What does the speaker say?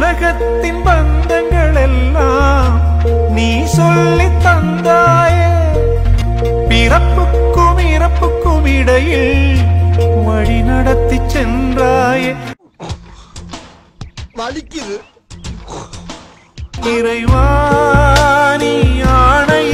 உலகத்தின் பந்தங்கள் எல்லாம் நீ சொல்லி தந்தாயே பிறப்புக்கும் இறப்புக்கும் இடையில் வழி நடத்தி சென்றாயே வலிக்குது இறைவா நீ ஆணை